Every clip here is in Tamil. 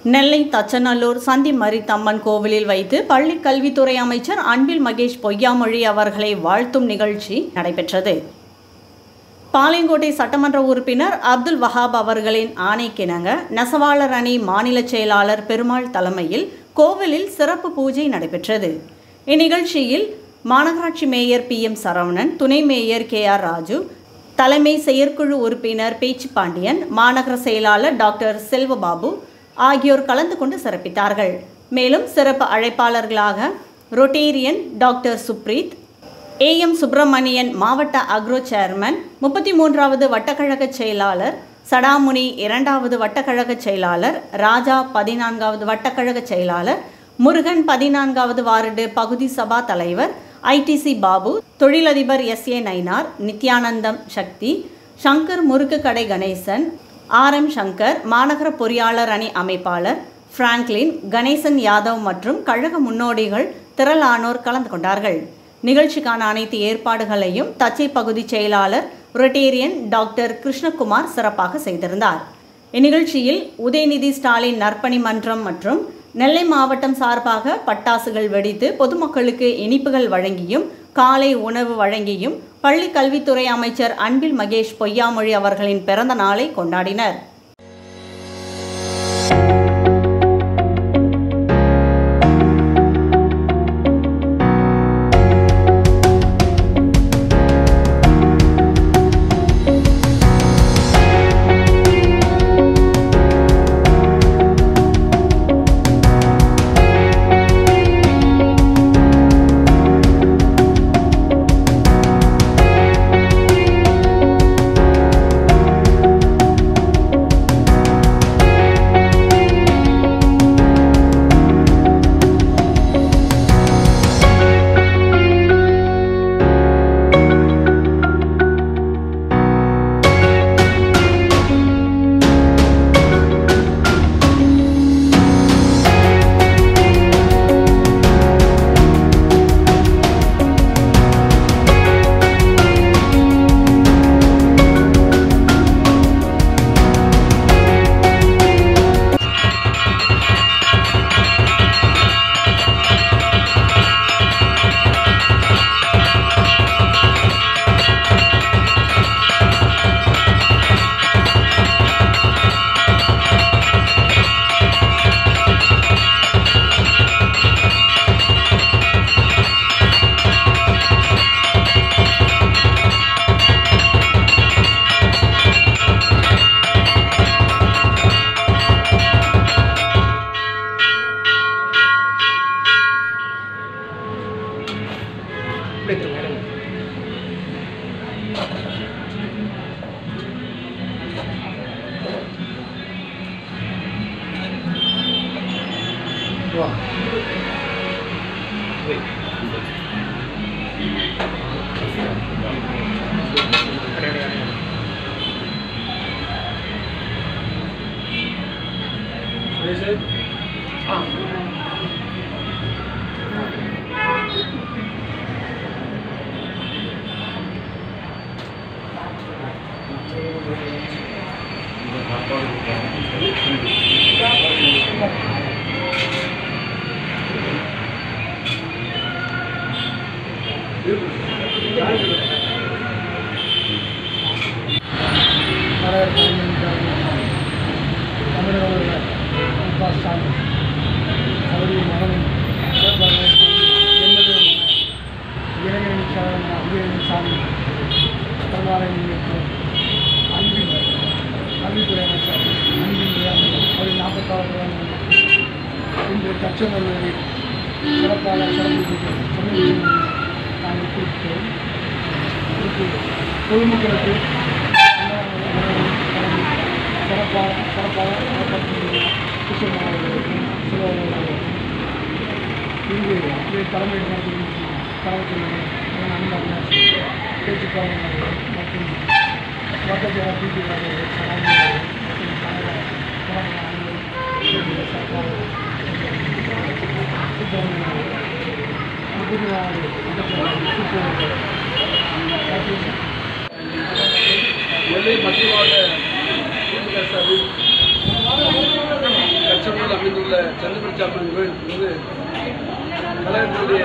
நெல்லை தச்சநல்லூர் சந்தி மரித்தம்மன் கோவிலில் வைத்து பள்ளி கல்வித்துறை அமைச்சர் அன்பில் மகேஷ் பொய்யாமொழி அவர்களை வாழ்த்தும் நிகழ்ச்சி நடைபெற்றது பாளையங்கோட்டை சட்டமன்ற உறுப்பினர் அப்துல் வஹாப் அவர்களின் ஆணைக்கிணங்க நெசவாளர் அணி மாநில செயலாளர் பெருமாள் தலைமையில் கோவிலில் சிறப்பு பூஜை நடைபெற்றது இந்நிகழ்ச்சியில் மாநகராட்சி மேயர் பி எம் சரவணன் துணை மேயர் கே ஆர் ராஜு தலைமை செயற்குழு உறுப்பினர் பேச்சு பாண்டியன் மாநகர செயலாளர் டாக்டர் செல்வபாபு ஆகியோர் கலந்து கொண்டு சிறப்பித்தார்கள் மேலும் சிறப்பு அழைப்பாளர்களாக Rotarian doctor Supreeth A M Subramanian மாவட்ட அக்ரோ சேர்மன் முப்பத்தி மூன்றாவது வட்டக்கழக செயலாளர் சடாமுனி இரண்டாவது வட்டக்கழக செயலாளர் ராஜா பதினான்காவது வட்டக்கழக செயலாளர் முருகன் பதினான்காவது வார்டு பகுதி சபா தலைவர் ஐடிசி பாபு தொழிலதிபர் எஸ் ஏ நைனார் நித்யானந்தம் சக்தி சங்கர் முறுக்கு கடை கணேசன் ஆர் எம் சங்கர் மாநகர பொறியாளர் அணி அமைப்பாளர் பிராங்க்லின் கணேசன் யாதவ் மற்றும் கழக முன்னோடிகள் திரளானோர் கலந்து கொண்டார்கள் நிகழ்ச்சிக்கான அனைத்து ஏற்பாடுகளையும் தச்சை பகுதி செயலாளர் ரொட்டேரியன் டாக்டர் கிருஷ்ணகுமார் சிறப்பாக செய்திருந்தார் இந்நிகழ்ச்சியில் உதயநிதி ஸ்டாலின் நற்பணி மன்றம் மற்றும் நெல்லை மாவட்டம் சார்பாக பட்டாசுகள் வெடித்து பொதுமக்களுக்கு இனிப்புகள் வழங்கியும் காலை உணவு வழங்கியும் பள்ளி கல்வித்துறை அமைச்சர் அன்பில் மகேஷ் பொய்யாமொழி அவர்களின் பிறந்த நாளை கொண்டாடினர் இன்று தச்சநல்லூரில் சிறப்பாக சிறப்பு நாங்கள் குறிப்பிட்டோம் பொதுமக்களுக்கு சிறப்பாக சிறப்பாக இங்கு இதை தலைமை நடத்தி தலைமை அன்பர் பேச்சுக்காரர் மற்றும் வட்டத்திர பிபி நெல்லை மத்தியவாட திமுக சார்பில் கச்சமூல் உள்ள சந்திரபட்சாமன் கோயில் வந்து கழகத்தினுடைய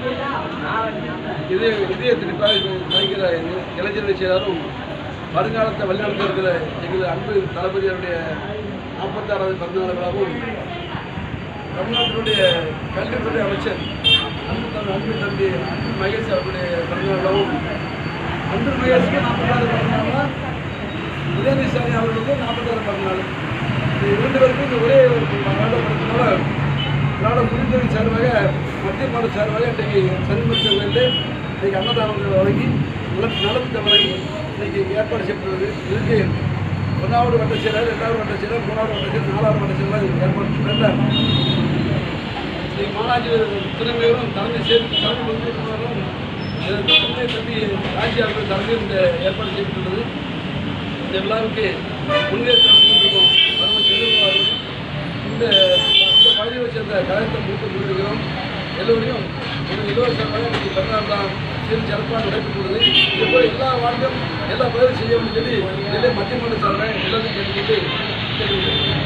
இதய இதய துடிப்பாக கலைக்கிற இளைஞரணி செயலாளரும் வருங்காலத்தை வழிநடத்த இருக்கிற எங்கள் அன்பு தளபதியுடைய நாற்பத்தாறாவது பிறந்தநாள் விழாவும் தமிழ்நாட்டினுடைய கல்வித்துறை அமைச்சர் அன்பு தம்பி அன்பு தம்பி அன்பு மகேஷ் அவருடைய பிறந்தநாள் விழாவும் அன்பு மகேஷ்க்கு நாற்பத்தாறு பிறந்தநாள் உதயநிதி ஸ்டாலின் அவர்களுக்கு நாற்பத்தாறு பிறந்தநாள் இந்த இரண்டு பேருக்கும் இந்த ஒரே நாடகத்தினால திராவிட முன்னேற்ற சார்பாக மத்திய மாநில சார்பாக இன்றைக்கு சனிமருத்துவ கோயிலில் இன்றைக்கு அன்னதானங்கள் வழங்கி நல நலத்திட்ட வழங்கி இன்றைக்கு ஏற்பாடு செய்யப்பட்டுள்ளது இதுக்கு ஒன்றாவது வட்ட செயலர் ரெண்டாவது வட்ட செயலர் மூணாவது வட்ட செயலர் நாலாவது வட்ட செயலர் இதுக்கு ஏற்பாடு ரெண்டாம் ஸ்ரீ மாலாஜி திரும்பியும் தலைமை சேர்த்து தலைமை பொறுப்பேற்றுள்ளவரும் தம்பி தம்பி ராஜி அவர்கள் தலைமையில் இந்த ஏற்பாடு செய்யப்பட்டுள்ளது இந்த விழாவுக்கு முன்னேற்றம் இருக்கும் பரம செல்வம் இந்த இந்த பகுதியை சேர்ந்த கழகத்தை முடித்து கொண்டிருக்கிறோம் எல்லோரையும் ஒரு இலவசமாக இன்னைக்கு பிறநாள் தான் சிறு சிறப்பாக நடைபெற்றுள்ளது இதுபோல் எல்லா வார்டும் எல்லா பகுதியும் செய்ய சொல்லி இதிலே மத்திய மாநில சார்பாக எல்லாத்தையும் கேட்டுக்கிட்டு